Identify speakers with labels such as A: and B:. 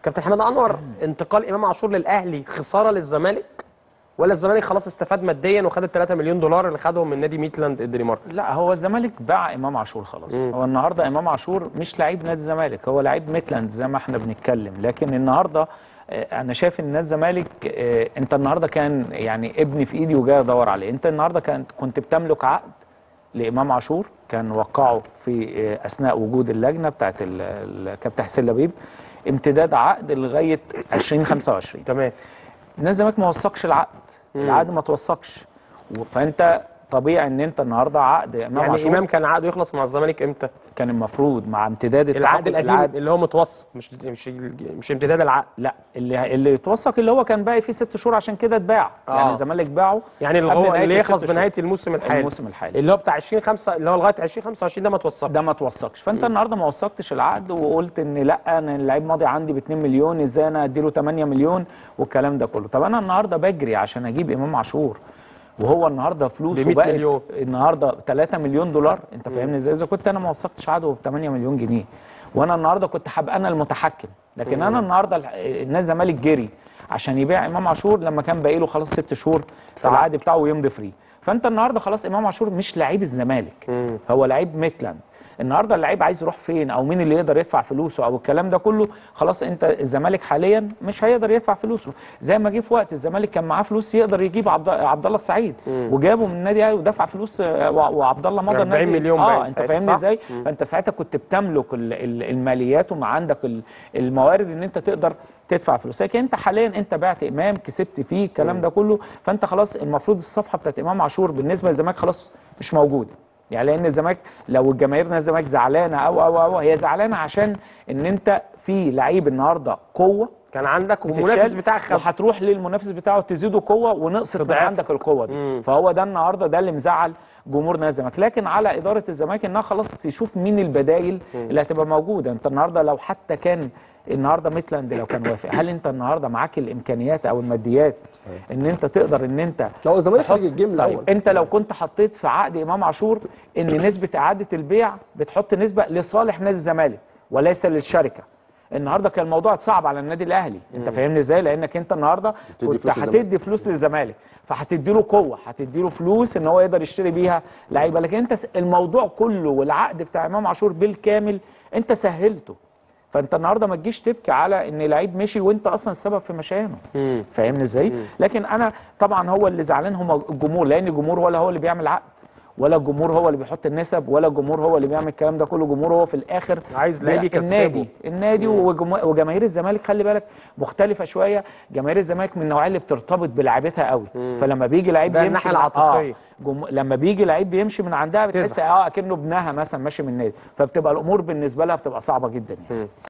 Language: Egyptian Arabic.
A: كابتن حماد انور انتقال امام عاشور للاهلي خساره للزمالك ولا الزمالك خلاص استفاد ماديا وخد ال 3 مليون دولار اللي خدهم من نادي ميتلاند الدنماركي
B: لا هو الزمالك باع امام عاشور خلاص
A: مم.
B: هو النهارده امام عاشور مش لعيب نادي الزمالك هو لعيب ميتلاند زي ما احنا بنتكلم لكن النهارده آه، انا شايف ان نادي الزمالك آه، انت النهارده كان يعني ابني في ايدي وجاي ادور عليه انت النهارده كان كنت بتملك عقد لامام عاشور كان وقعه في آه، اثناء وجود اللجنه بتاعت ال- الكابتن حسين لبيب امتداد عقد لغايه 2025
A: تمام
B: نادي الزمالك ما وثقش العقد العقد ما توثقش و- فانت طبيعي ان انت النهارده عقد امام
A: يعني
B: عاشور
A: امام كان عقده يخلص مع الزمالك امتى
B: كان المفروض مع امتداد
A: العقد
B: التعاقد-
A: القديم اللي هو متوثق مش مش مش امتداد العقد
B: لا اللي اللي اتوثق اللي هو كان باقي فيه ست شهور عشان كده اتباع
A: آه.
B: يعني الزمالك باعه
A: يعني اللي
B: قبل
A: هو
B: نهاية
A: اللي
B: الست
A: يخلص
B: شهور.
A: بنهايه الموسم الحالي
B: الموسم الحالي
A: اللي هو بتاع 20 5 اللي هو لغايه 2025 ده ما توثقش
B: ده ما توثقش فانت النهارده ما وثقتش العقد وقلت ان لا انا اللعيب ماضي عندي ب 2 مليون ازاي انا اديله 8 مليون والكلام ده كله طب انا النهارده بجري عشان اجيب امام عاشور وهو النهارده فلوسه
A: ب 100
B: بقت
A: مليون.
B: النهارده 3 مليون دولار انت فاهمني ازاي اذا كنت انا ما وثقتش عقده ب 8 مليون جنيه وانا النهارده كنت هبقى انا المتحكم لكن انا النهارده الح- النادي الزمالك جري عشان يبيع امام عاشور لما كان باقي له خلاص ست شهور في العقد بتاعه ويمضي فري فانت النهارده خلاص امام عاشور مش لعيب الزمالك
A: مم.
B: هو لعيب ميتلاند النهارده اللعيب عايز يروح فين او مين اللي يقدر يدفع فلوسه او الكلام ده كله خلاص انت الزمالك حاليا مش هيقدر يدفع فلوسه زي ما جه في وقت الزمالك كان معاه فلوس يقدر يجيب عبد عبد الله السعيد وجابه من النادي الاهلي ودفع فلوس آه، وع- وعبد الله مضى
A: 40
B: النادي
A: مليون باين
B: اه انت
A: ساعتها،
B: فاهمني
A: صح؟
B: ازاي فانت ساعتها كنت بتملك ال- ال- الماليات وما عندك ال- الموارد ان انت تقدر تدفع فلوس لكن انت حاليا انت بعت امام كسبت فيه الكلام ده كله فانت خلاص المفروض الصفحه بتاعت امام عاشور بالنسبه للزمالك خلاص مش موجوده يعني لان الزمالك لو الجماهير نادي الزمالك زعلانه او او او هي زعلانه عشان ان انت في لعيب النهارده قوه
A: كان عندك
B: بتتشال
A: والمنافس بتاعك خد
B: وهتروح للمنافس بتاعه تزيده قوه ونقصت من
A: تضعف.
B: عندك القوه دي
A: مم.
B: فهو ده النهارده ده اللي مزعل جمهور نادي الزمالك لكن على اداره الزمالك انها خلاص تشوف مين البدايل اللي هتبقى موجوده انت النهارده لو حتى كان النهارده ميتلاند لو كان وافق هل انت النهارده معاك الامكانيات او الماديات ان انت تقدر ان انت
C: لو الزمالك
B: تحط-
C: خرج الجيم
B: طيب
C: الاول
B: انت لو كنت حطيت في عقد امام عاشور ان نسبه اعاده البيع بتحط نسبه لصالح نادي الزمالك وليس للشركه النهارده كان الموضوع صعب على النادي الاهلي انت فاهمني ازاي لانك انت النهارده
C: بتدي
B: كنت
C: فلوس للزمالك.
B: هتدي فلوس للزمالك فهتدي له قوه هتدي له فلوس ان هو يقدر يشتري بيها لعيبه لكن انت س- الموضوع كله والعقد بتاع امام عاشور بالكامل انت سهلته فانت النهارده ما تجيش تبكي على ان لعيب مشي وانت اصلا السبب في مشيانه
A: مم.
B: فاهمني ازاي لكن انا طبعا هو اللي زعلان هم الجمهور لان الجمهور ولا هو اللي بيعمل عقد ولا الجمهور هو اللي بيحط النسب ولا الجمهور هو اللي بيعمل الكلام ده كله الجمهور هو في الاخر
A: عايز لعيب
B: بي-
A: يكسبه.
B: النادي النادي وجم- وجماهير الزمالك خلي بالك مختلفه شويه جماهير الزمالك من النوعيه اللي بترتبط بلعيبتها قوي فلما بيجي لعيب
A: ده
B: يمشي
A: الناحية
B: من-
A: العاطفية.
B: آه جم... لما بيجي لعيب بيمشي من عندها بتحس
A: تزعل.
B: اه اكنه ابنها مثلا ماشي من النادي فبتبقى الامور بالنسبه لها بتبقى صعبه جدا يعني